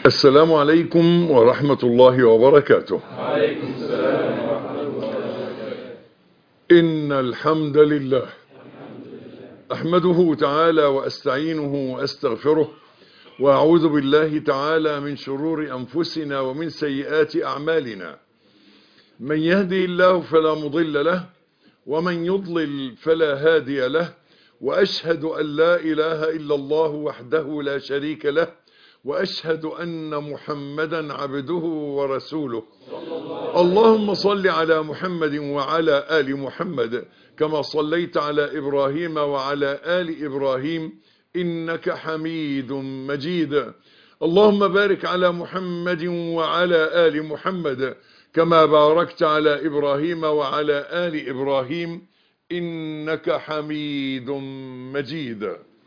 السلام عليكم ورحمة الله وبركاته عليكم السلام ورحمة الله إن الحمد لله أحمده تعالى وأستعينه وأستغفره وأعوذ بالله تعالى من شرور أنفسنا ومن سيئات أعمالنا من يهدي الله فلا مضل له ومن يضلل فلا هادي له وأشهد أن لا إله إلا الله وحده لا شريك له وأشهد أن محمدا عبده ورسوله اللهم صل على محمد وعلى آل محمد كما صليت على إبراهيم وعلى آل إبراهيم إنك حميد مجيد اللهم بارك على محمد وعلى آل محمد كما باركت على إبراهيم وعلى آل إبراهيم إنك حميد مجيد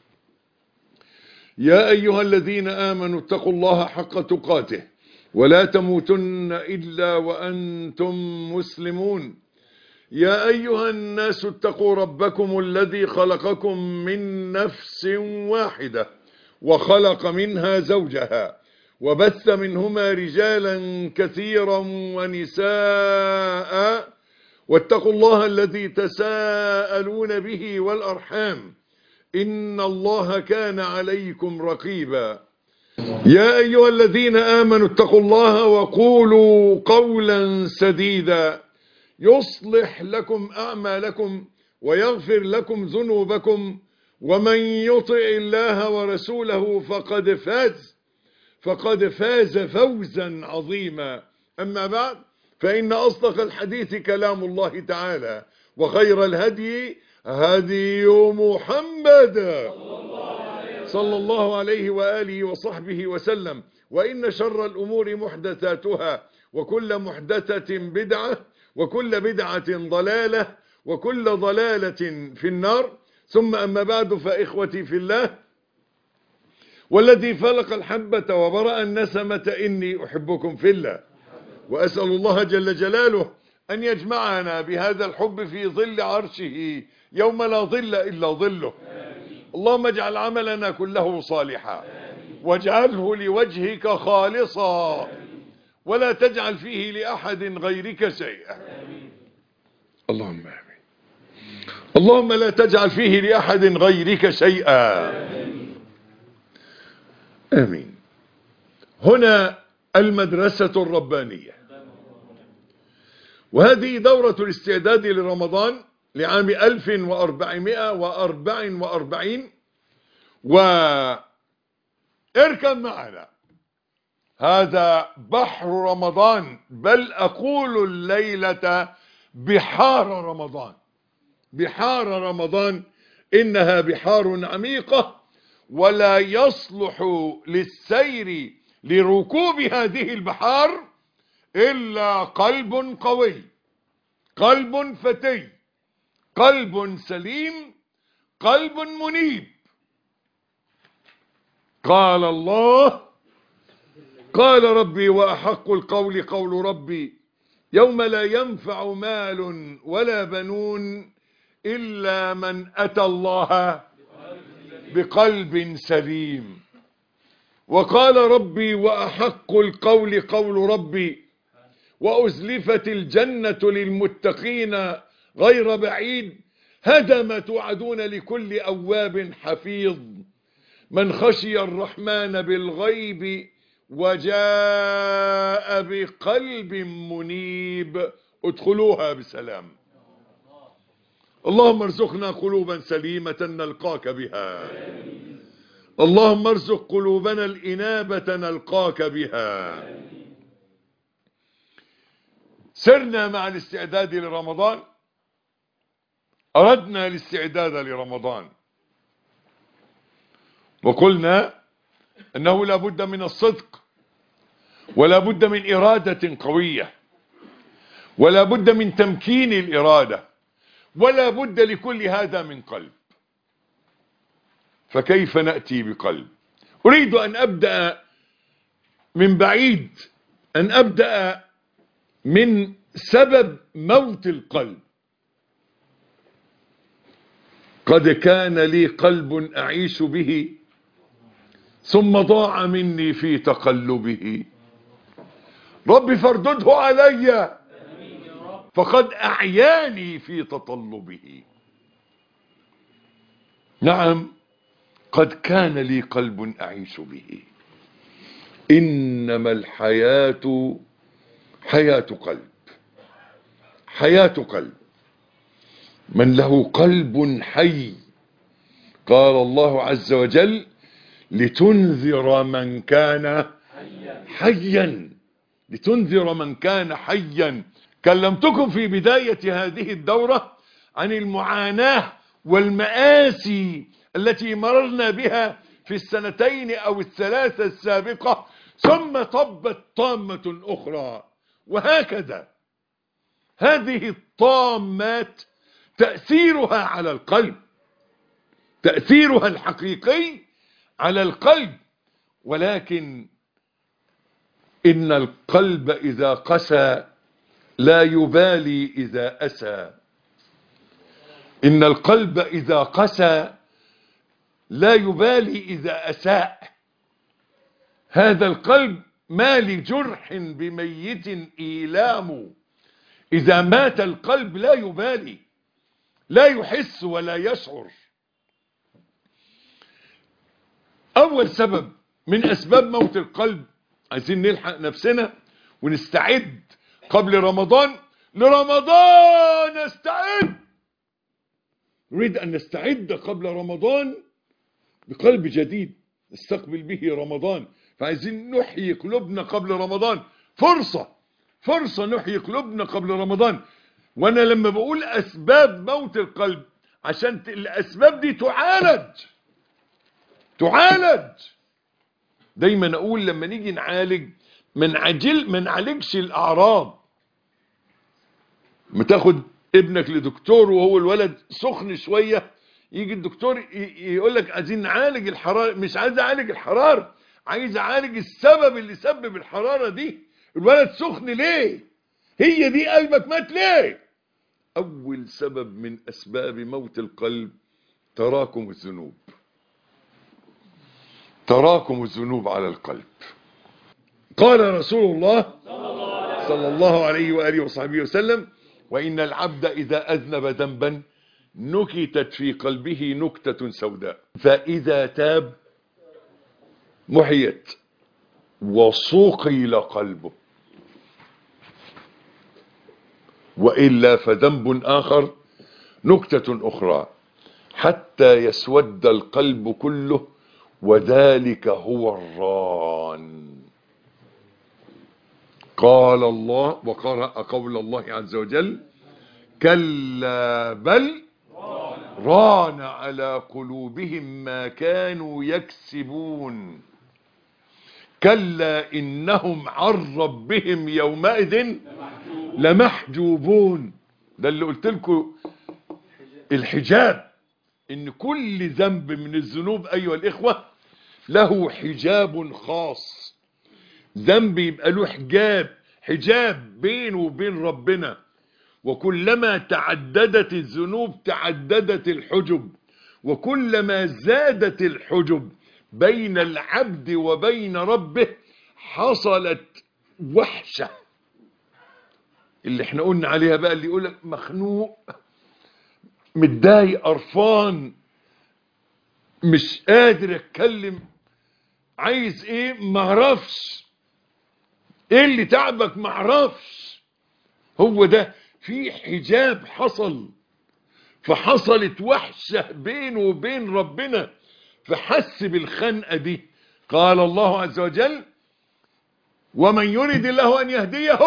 يا أيها الذين آمنوا اتقوا الله حق تقاته ولا تموتن إلا وأنتم مسلمون يا أيها الناس اتقوا ربكم الذي خلقكم من نفس واحدة وخلق منها زوجها وبث منهما رجالا كثيرا ونساء واتقوا الله الذي تساءلون به والأرحام إن الله كان عليكم رقيبا يا أيها الذين آمنوا اتقوا الله وقولوا قولا سديدا يصلح لكم أعمالكم ويغفر لكم ذنوبكم ومن يطع الله ورسوله فقد فاز فقد فاز فوزا عظيما أما بعد فإن أصدق الحديث كلام الله تعالى وخير الهدي هدي محمد صلى الله عليه وآله وصحبه وسلم وإن شر الأمور محدثاتها وكل محدثة بدعة وكل بدعة ضلالة وكل ضلالة في النار ثم أما بعد فإخوتي في الله والذي فلق الحبة وبرأ النسمة إني أحبكم في الله وأسأل الله جل جلاله أن يجمعنا بهذا الحب في ظل عرشه يوم لا ظل إلا ظله اللهم اجعل عملنا كله صالحا واجعله لوجهك خالصا ولا تجعل فيه لأحد غيرك شيئا اللهم آمين اللهم لا تجعل فيه لأحد غيرك شيئا آمين هنا المدرسة الربانية وهذه دورة الاستعداد لرمضان لعام 1444 واركب معنا هذا بحر رمضان بل أقول الليلة بحار رمضان بحار رمضان إنها بحار عميقة ولا يصلح للسير لركوب هذه البحار إلا قلب قوي قلب فتي قلب سليم قلب منيب قال الله قال ربي وأحق القول قول ربي يوم لا ينفع مال ولا بنون إلا من أتى الله بقلب سليم وقال ربي وأحق القول قول ربي وأزلفت الجنة للمتقين غير بعيد هذا ما توعدون لكل أواب حفيظ من خشي الرحمن بالغيب وجاء بقلب منيب ادخلوها بسلام اللهم ارزقنا قلوبا سليمة نلقاك بها اللهم ارزق قلوبنا الإنابة نلقاك بها سرنا مع الاستعداد لرمضان أردنا الاستعداد لرمضان وقلنا أنه لا بد من الصدق ولا بد من إرادة قوية ولا بد من تمكين الإرادة ولا بد لكل هذا من قلب فكيف نأتي بقلب أريد أن أبدأ من بعيد أن أبدأ من سبب موت القلب قد كان لي قلب أعيش به ثم ضاع مني في تقلبه رب فاردده علي فقد أعياني في تطلبه نعم قد كان لي قلب أعيش به إنما الحياة حياة قلب حياة قلب من له قلب حي قال الله عز وجل لتنذر من كان حيا لتنذر من كان حيا كلمتكم في بداية هذه الدورة عن المعاناة والمآسي التي مررنا بها في السنتين أو الثلاثة السابقة ثم طبت طامة أخرى وهكذا هذه الطامات تأثيرها على القلب تأثيرها الحقيقي على القلب ولكن إن القلب إذا قسى لا يبالي إذا أسى إن القلب إذا قسى لا يبالي إذا أساء هذا القلب ما لجرح بميت إيلام إذا مات القلب لا يبالي لا يحس ولا يشعر أول سبب من أسباب موت القلب عايزين نلحق نفسنا ونستعد قبل رمضان لرمضان نستعد نريد أن نستعد قبل رمضان بقلب جديد نستقبل به رمضان فعايزين نحيي قلوبنا قبل رمضان فرصة فرصة نحيي قلوبنا قبل رمضان وانا لما بقول اسباب موت القلب عشان الاسباب دي تعالج تعالج دايما اقول لما نيجي نعالج من عجل ما نعالجش الاعراض ما تاخد ابنك لدكتور وهو الولد سخن شويه يجي الدكتور يقول لك عايزين نعالج الحراره مش عايز اعالج الحراره عايز اعالج السبب اللي سبب الحراره دي الولد سخن ليه هي دي قلبك مات ليه اول سبب من اسباب موت القلب تراكم الذنوب تراكم الذنوب على القلب قال رسول الله صلى الله عليه وآله وصحبه وسلم وإن العبد إذا أذنب ذنبا نكتت في قلبه نكتة سوداء فإذا تاب محيت وصقل قلبه وإلا فذنب آخر نكتة أخرى حتى يسود القلب كله وذلك هو الران قال الله وقرأ قول الله عز وجل كلا بل ران على قلوبهم ما كانوا يكسبون كلا إنهم عن ربهم يومئذ لمحجوبون ده اللي قلت لكم الحجاب ان كل ذنب من الذنوب ايها الاخوة له حجاب خاص ذنب يبقى له حجاب حجاب بينه وبين ربنا وكلما تعددت الذنوب تعددت الحجب وكلما زادت الحجب بين العبد وبين ربه حصلت وحشة اللي احنا قلنا عليها بقى اللي يقولك مخنوق متضايق قرفان مش قادر اتكلم عايز ايه معرفش ايه اللي تعبك معرفش هو ده في حجاب حصل فحصلت وحشة بينه وبين ربنا فحس بالخنقة دي قال الله عز وجل ومن يريد الله أن يهديه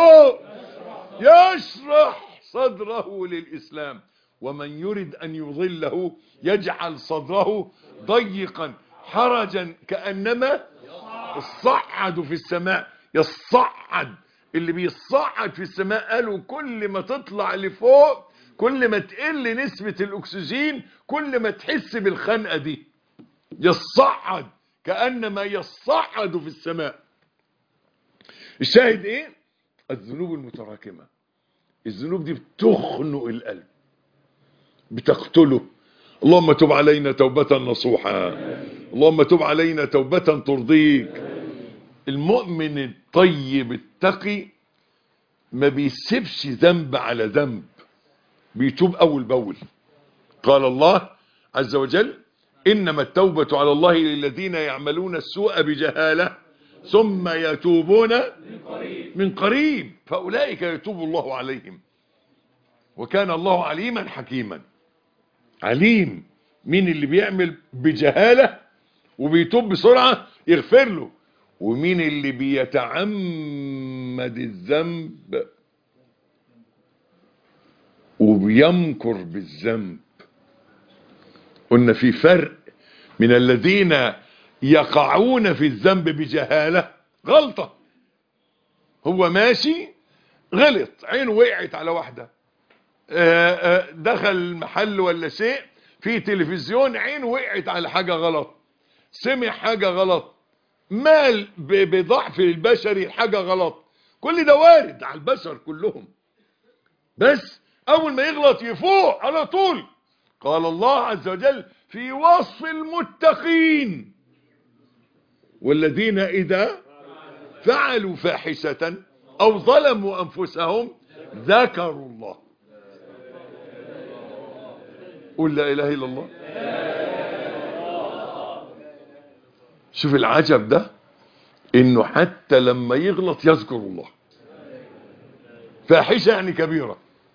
يشرح صدره للإسلام ومن يريد أن يضله يجعل صدره ضيقا حرجا كأنما الصعد في السماء يصعد اللي بيصعد في السماء قالوا كل ما تطلع لفوق كل ما تقل نسبة الأكسجين كل ما تحس بالخنقة دي يصعد كأنما يصعد في السماء الشاهد ايه الذنوب المتراكمة الذنوب دي بتخنق القلب بتقتله اللهم تب علينا توبة نصوحا اللهم تب علينا توبة ترضيك المؤمن الطيب التقي ما بيسيبش ذنب على ذنب بيتوب أول بأول قال الله عز وجل إنما التوبة على الله للذين يعملون السوء بجهالة ثم يتوبون من قريب فأولئك يتوب الله عليهم وكان الله عليما حكيما عليم مين اللي بيعمل بجهالة وبيتوب بسرعة يغفر له ومين اللي بيتعمد الذنب وبيمكر بالذنب قلنا في فرق من الذين يقعون في الذنب بجهالة غلطة هو ماشي غلط عينه وقعت على واحدة دخل المحل ولا شيء في تلفزيون عينه وقعت على حاجة غلط سمع حاجة غلط مال بضعف البشري حاجة غلط كل ده وارد على البشر كلهم بس اول ما يغلط يفوق على طول قال الله عز وجل في وصف المتقين والذين اذا فعلوا فاحشة او ظلموا انفسهم ذكروا الله قل لا اله الا الله شوف العجب ده انه حتى لما يغلط يذكر الله فاحشة يعني كبيرة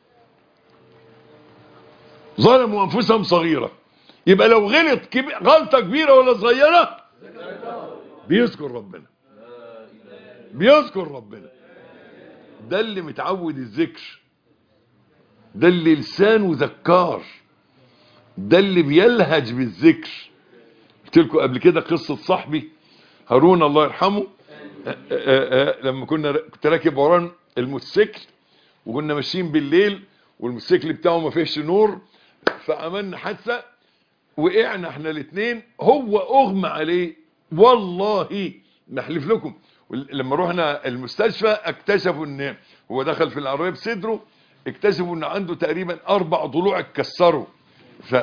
ظلموا انفسهم صغيرة يبقى لو غلط كب... غلطة كبيرة ولا صغيرة بيذكر ربنا بيذكر ربنا ده اللي متعود الذكر ده اللي لسانه ذكار ده اللي بيلهج بالذكر قلت لكم قبل كده قصة صاحبي هارون الله يرحمه آآ آآ لما كنا كنت راكب وران الموتوسيكل وكنا ماشيين بالليل والموتوسيكل بتاعه ما فيهش نور فعملنا حادثه وقعنا احنا الاثنين هو اغمى عليه والله نحلف لكم لما رحنا المستشفى اكتشفوا ان هو دخل في العربيه بصدره اكتشفوا ان عنده تقريبا اربع ضلوع اتكسروا ف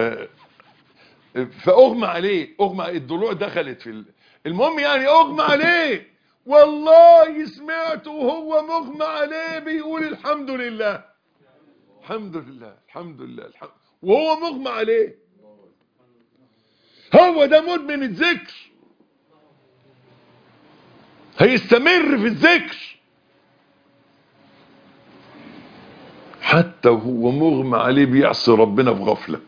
فاغمى عليه اغمى الضلوع دخلت في ال... المهم يعني اغمى عليه والله سمعته وهو مغمى عليه بيقول الحمد لله الحمد لله الحمد لله الحمد وهو مغمى عليه هو ده مدمن الذكر هيستمر في الذكر حتى وهو مغمى عليه بيعصي ربنا في غفله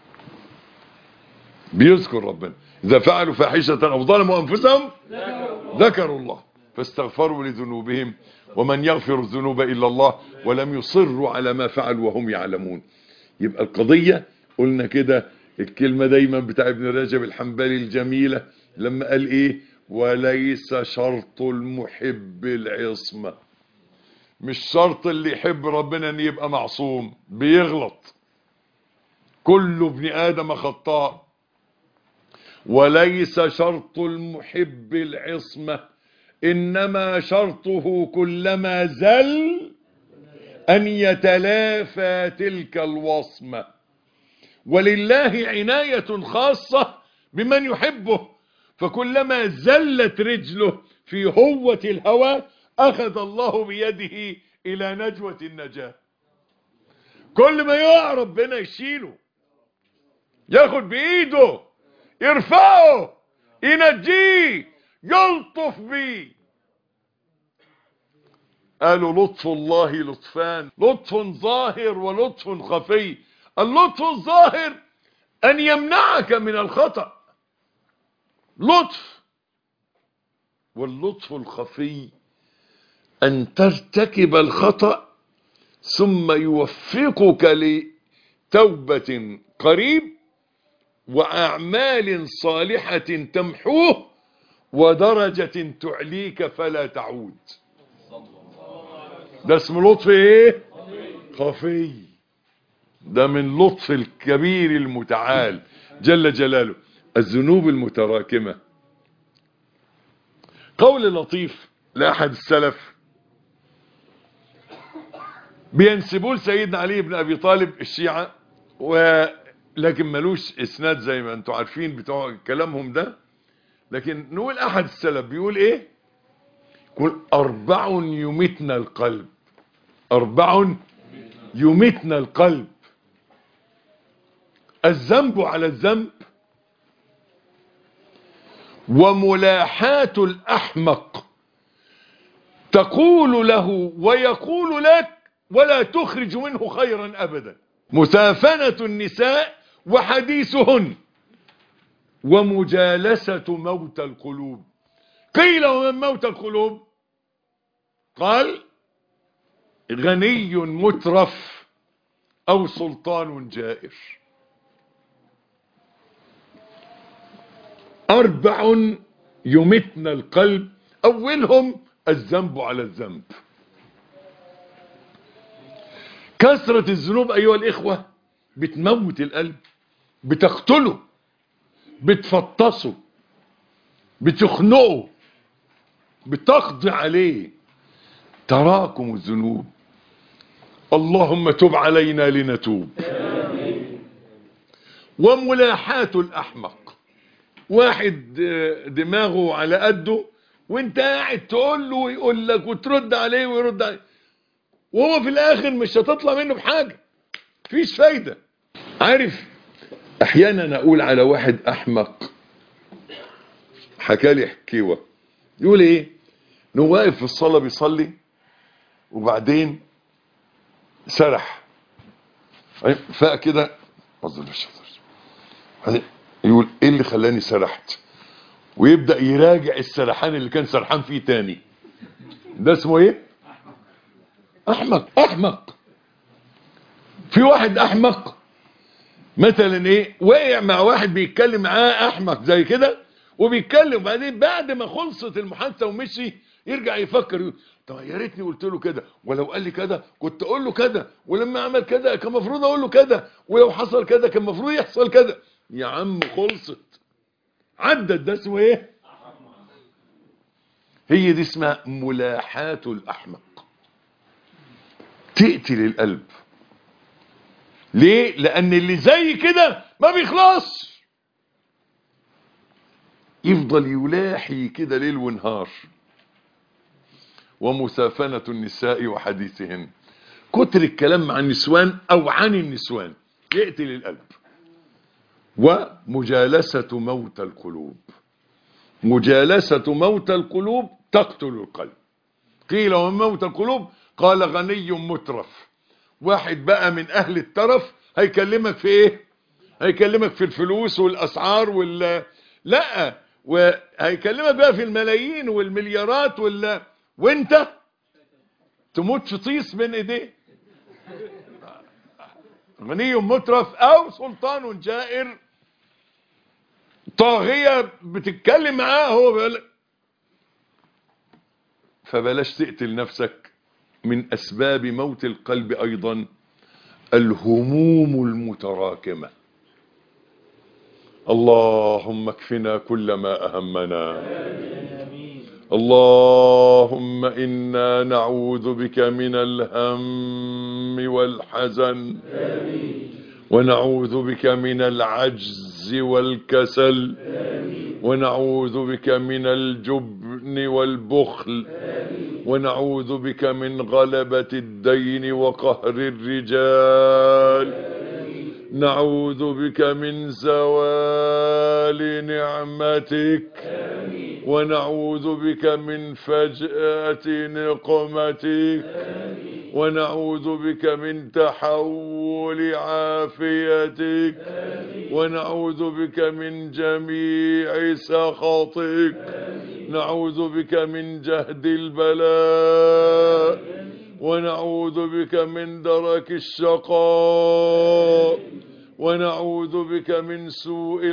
بيذكر ربنا إذا فعلوا فاحشة أو ظلموا أنفسهم ذكروا الله فاستغفروا لذنوبهم ومن يغفر الذنوب إلا الله ولم يصروا على ما فعلوا وهم يعلمون يبقى القضية قلنا كده الكلمة دايما بتاع ابن رجب الحنبلي الجميلة لما قال ايه وليس شرط المحب العصمة مش شرط اللي يحب ربنا ان يبقى معصوم بيغلط كل ابن آدم خطاء وليس شرط المحب العصمة إنما شرطه كلما زل أن يتلافى تلك الوصمة ولله عناية خاصة بمن يحبه فكلما زلت رجله في هوة الهوى أخذ الله بيده إلى نجوة النجاة كل ما يقع ربنا يشيله ياخد بإيده يرفعه ينجيه يلطف بيه قالوا لطف الله لطفان لطف ظاهر ولطف خفي اللطف الظاهر أن يمنعك من الخطأ لطف واللطف الخفي أن ترتكب الخطأ ثم يوفقك لتوبة قريب وأعمال صالحة تمحوه ودرجة تعليك فلا تعود ده اسم لطف ايه خفي ده من لطف الكبير المتعال جل جلاله الذنوب المتراكمة قول لطيف لأحد السلف بينسبوه لسيدنا علي بن أبي طالب الشيعة لكن ملوش اسناد زي ما انتوا عارفين بتوع كلامهم ده لكن نقول احد السلف بيقول ايه يقول اربع يمتنا القلب اربع يمتنا القلب الذنب على الذنب وملاحاة الأحمق تقول له ويقول لك ولا تخرج منه خيرا أبدا مسافنة النساء وحديثهن ومجالسة موت القلوب قيل ومن موت القلوب قال غني مترف أو سلطان جائر أربع يمتن القلب أولهم الذنب على الذنب كثرة الذنوب أيها الإخوة بتموت القلب بتقتله بتفطسه بتخنقه بتقضي عليه تراكم الذنوب اللهم تب علينا لنتوب وملاحاة الأحمق واحد دماغه على قده وانت قاعد تقول له ويقول لك وترد عليه ويرد عليه وهو في الاخر مش هتطلع منه بحاجة فيش فايدة عارف احيانا اقول على واحد احمق حكالي حكيوة يقول ايه انه واقف في الصلاة بيصلي وبعدين سرح فاق كده اظن مش يقول ايه اللي خلاني سرحت ويبدأ يراجع السرحان اللي كان سرحان فيه تاني ده اسمه ايه احمق احمق في واحد احمق مثلا ايه وقع مع واحد بيتكلم معاه احمق زي كده وبيتكلم وبعدين بعد ما خلصت المحادثه ومشي يرجع يفكر يقول طب يا ريتني قلت له كده ولو قال لي كده كنت اقول له كده ولما عمل كده كان المفروض اقول له كده ولو حصل كده كان المفروض يحصل كده يا عم خلصت عدت ده اسمه ايه هي دي اسمها ملاحاة الاحمق تقتل القلب ليه لان اللي زي كده ما بيخلصش يفضل يلاحي كده ليل ونهار ومسافنة النساء وحديثهن كتر الكلام مع النسوان او عن النسوان يقتل القلب ومجالسة موت القلوب مجالسة موت القلوب تقتل القلب قيل ومن موت القلوب قال غني مترف واحد بقى من اهل الترف هيكلمك في ايه هيكلمك في الفلوس والاسعار وال لا وهيكلمك بقى في الملايين والمليارات وال وانت تموت في طيس بين ايديه غني مترف او سلطان جائر طاغية بتتكلم معاه هو بيقول فبلاش تقتل نفسك من اسباب موت القلب ايضا الهموم المتراكمة اللهم اكفنا كل ما اهمنا اللهم إنا نعوذ بك من الهم والحزن ونعوذ بك من العجز والكسل ونعوذ بك من الجبن والبخل ونعوذ بك من غلبة الدين وقهر الرجال نعوذ بك من زوال نعمتك ونعوذ بك من فجأة نقمتك ونعوذ بك من تحول عافيتك ونعوذ بك من جميع سخطك نعوذ بك من جهد البلاء ونعوذ بك من درك الشقاء ونعوذ بك من سوء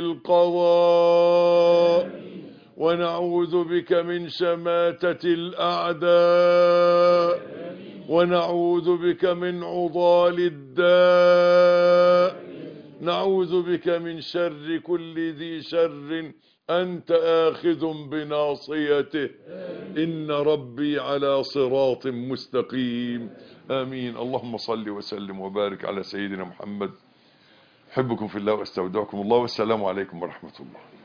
القضاء ونعوذ بك من شماتة الأعداء ونعوذ بك من عضال الداء نعوذ بك من شر كل ذي شر أنت آخذ بناصيته إن ربي على صراط مستقيم آمين اللهم صل وسلم وبارك على سيدنا محمد أحبكم في الله وأستودعكم الله والسلام عليكم ورحمة الله